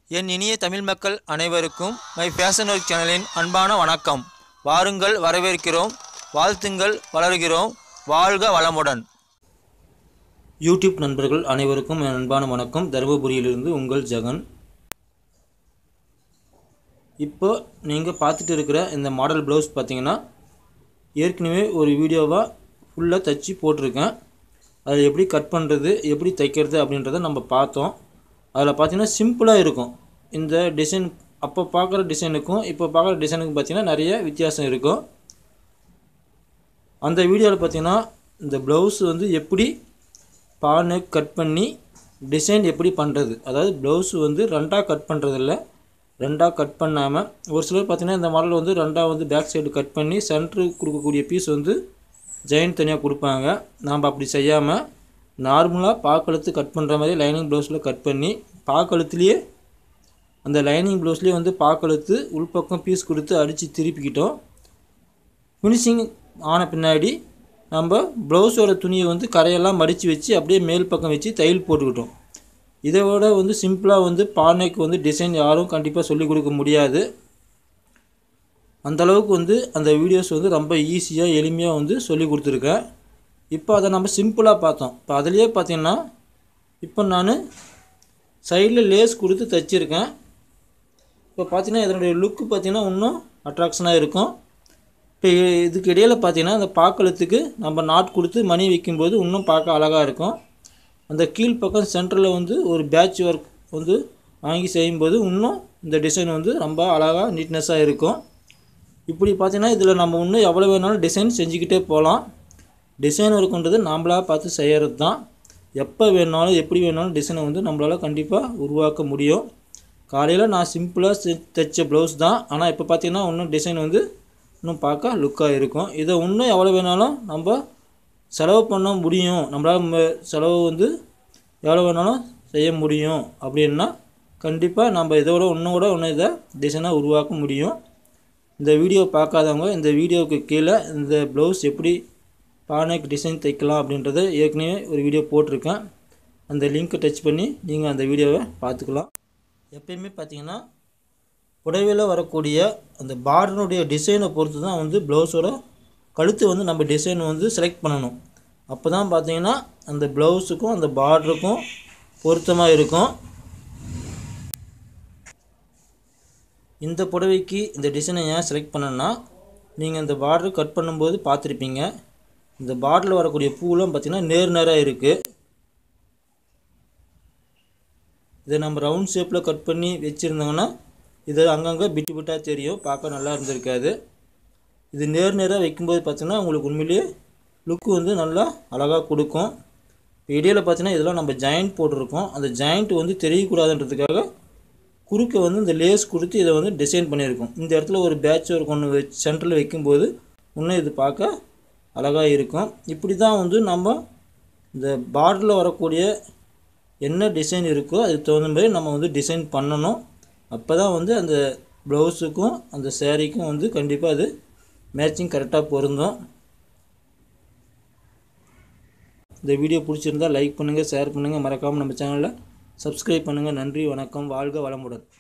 என் இனிய தமிழ் மக்கள் அனைவருக்கும் மை ஃபேஷன் ஒர்க் சேனலின் அன்பான வணக்கம் வாருங்கள் வரவேற்கிறோம் வாழ்த்துங்கள் வளர்கிறோம் வாழ்க வளமுடன் யூடியூப் நண்பர்கள் அனைவருக்கும் என் அன்பான வணக்கம் தருமபுரியிலிருந்து உங்கள் ஜெகன் இப்போ நீங்கள் பார்த்துட்டு இருக்கிற இந்த மாடல் ப்ளவுஸ் பார்த்தீங்கன்னா ஏற்கனவே ஒரு வீடியோவாக ஃபுல்லாக தச்சு போட்டிருக்கேன் அதில் எப்படி கட் பண்ணுறது எப்படி தைக்கிறது அப்படின்றத நம்ம பார்த்தோம் அதில் பார்த்தீங்கன்னா சிம்பிளாக இருக்கும் இந்த டிசைன் அப்போ பார்க்குற டிசைனுக்கும் இப்போ பார்க்குற டிசைனுக்கும் பார்த்தீங்கன்னா நிறைய வித்தியாசம் இருக்கும் அந்த வீடியோவில் பார்த்தீங்கன்னா இந்த ப்ளவுஸ் வந்து எப்படி பானை கட் பண்ணி டிசைன் எப்படி பண்ணுறது அதாவது ப்ளவுஸ் வந்து ரெண்டாக கட் பண்ணுறதில்ல ரெண்டாக கட் பண்ணாமல் ஒரு சிலர் பார்த்தீங்கன்னா இந்த மாடல் வந்து ரெண்டாக வந்து பேக் சைடு கட் பண்ணி சென்ட்ரு கொடுக்கக்கூடிய பீஸ் வந்து ஜெயின் தனியாக கொடுப்பாங்க நாம் அப்படி செய்யாமல் நார்மலாக பாக்கழுத்து கட் பண்ணுற மாதிரி லைனிங் ப்ளவுஸில் கட் பண்ணி பாக்கழுத்துலேயே அந்த லைனிங் ப்ளவுஸ்லேயே வந்து பாக்கழுத்து உள்பக்கம் பீஸ் கொடுத்து அடித்து திருப்பிக்கிட்டோம் ஃபினிஷிங் ஆன பின்னாடி நம்ம ப்ளவுஸோட துணியை வந்து கரையெல்லாம் மடித்து வச்சு அப்படியே மேல் பக்கம் வச்சு தையல் போட்டுக்கிட்டோம் இதை விட வந்து சிம்பிளாக வந்து பானைக்கு வந்து டிசைன் யாரும் கண்டிப்பாக சொல்லிக் கொடுக்க முடியாது அந்த அளவுக்கு வந்து அந்த வீடியோஸ் வந்து ரொம்ப ஈஸியாக எளிமையாக வந்து சொல்லி கொடுத்துருக்கேன் இப்போ அதை நம்ம சிம்பிளாக பார்த்தோம் இப்போ அதுலேயே பார்த்தீங்கன்னா இப்போ நான் சைடில் லேஸ் கொடுத்து தைச்சிருக்கேன் இப்போ பார்த்தீங்கன்னா இதனுடைய லுக்கு பார்த்தீங்கன்னா இன்னும் அட்ராக்ஷனாக இருக்கும் இப்போ இதுக்கு இடையில் பார்த்தீங்கன்னா அந்த பாக்கழுத்துக்கு நம்ம நாட் கொடுத்து மணி வைக்கும்போது இன்னும் பார்க்க அழகாக இருக்கும் அந்த கீழ்ப்பக்கம் சென்டரில் வந்து ஒரு பேட்ச் ஒர்க் வந்து வாங்கி செய்யும்போது இன்னும் இந்த டிசைன் வந்து ரொம்ப அழகாக நீட்னஸாக இருக்கும் இப்படி பார்த்தீங்கன்னா இதில் நம்ம இன்னும் எவ்வளோ வேணாலும் டிசைன் செஞ்சுக்கிட்டே போகலாம் டிசைன் ஒர்க்குன்றது நாம்பளாக பார்த்து செய்கிறது தான் எப்போ வேணாலும் எப்படி வேணாலும் டிசைனை வந்து நம்மளால் கண்டிப்பாக உருவாக்க முடியும் காலையில் நான் சிம்பிளாக செ தைச்ச ப்ளவுஸ் தான் ஆனால் இப்போ பார்த்தீங்கன்னா இன்னும் டிசைன் வந்து இன்னும் பார்க்க லுக்காக இருக்கும் இதை இன்னும் எவ்வளோ வேணாலும் நம்ம செலவு பண்ண முடியும் நம்மளால் ம- செலவு வந்து எவ்வளோ வேணாலும் செய்ய முடியும் அப்படின்னா கண்டிப்பாக நம்ம இதோட இன்னும் கூட இன்னும் இதை டிசைனாக உருவாக்க முடியும் இந்த வீடியோ பார்க்காதவங்க இந்த வீடியோவுக்கு கீழே இந்த ப்ளவுஸ் எப்படி பானைக்கு டிசைன் தைக்கலாம் அப்படின்றத ஏற்கனவே ஒரு வீடியோ போட்டிருக்கேன் அந்த லிங்க்கை டச் பண்ணி நீங்கள் அந்த வீடியோவை பார்த்துக்கலாம் எப்பயுமே பார்த்தீங்கன்னா புடவையில் வரக்கூடிய அந்த பார்டனுடைய டிசைனை பொறுத்து தான் வந்து ப்ளவுஸோட கழுத்து வந்து நம்ம டிசைன் வந்து செலக்ட் பண்ணணும் அப்போ தான் பார்த்தீங்கன்னா அந்த ப்ளவுஸுக்கும் அந்த பார்டருக்கும் பொருத்தமாக இருக்கும் இந்த புடவைக்கு இந்த டிசைனை ஏன் செலக்ட் பண்ணேன்னா நீங்கள் இந்த பார்டர் கட் பண்ணும்போது பார்த்துருப்பீங்க இந்த பார்டரில் வரக்கூடிய பூலாம் பார்த்தீங்கன்னா நேர் நேராக இருக்குது இதை நம்ம ரவுண்ட் ஷேப்பில் கட் பண்ணி வச்சுருந்தாங்கன்னா இது அங்கங்கே பிட்டு பிட்டாக தெரியும் பார்க்க நல்லா இருந்திருக்காது இது நேர் நேராக வைக்கும்போது பார்த்தீங்கன்னா உங்களுக்கு உண்மையிலேயே லுக்கு வந்து நல்லா அழகாக கொடுக்கும் இப்போ இடையில பார்த்தீங்கன்னா இதெல்லாம் நம்ம ஜாயிண்ட் போட்டிருக்கோம் அந்த ஜாயிண்ட் வந்து தெரியக்கூடாதுன்றதுக்காக குறுக்க வந்து இந்த லேஸ் கொடுத்து இதை வந்து டிசைன் பண்ணியிருக்கோம் இந்த இடத்துல ஒரு பேட்ச் ஒர்க் ஒன்று வச்சு சென்டரில் வைக்கும்போது இன்னும் இது பார்க்க அழகாக இருக்கும் இப்படி தான் வந்து நம்ம இந்த பார்டரில் வரக்கூடிய என்ன டிசைன் இருக்கோ அதுக்கு தகுந்த மாதிரி நம்ம வந்து டிசைன் பண்ணணும் அப்போ தான் வந்து அந்த ப்ளவுஸுக்கும் அந்த சேரீக்கும் வந்து கண்டிப்பாக அது மேட்சிங் கரெக்டாக பொருந்தும் இந்த வீடியோ பிடிச்சிருந்தா லைக் பண்ணுங்கள் ஷேர் பண்ணுங்கள் மறக்காமல் நம்ம சேனலில் சப்ஸ்கிரைப் பண்ணுங்கள் நன்றி வணக்கம் வாழ்க வளமுடன்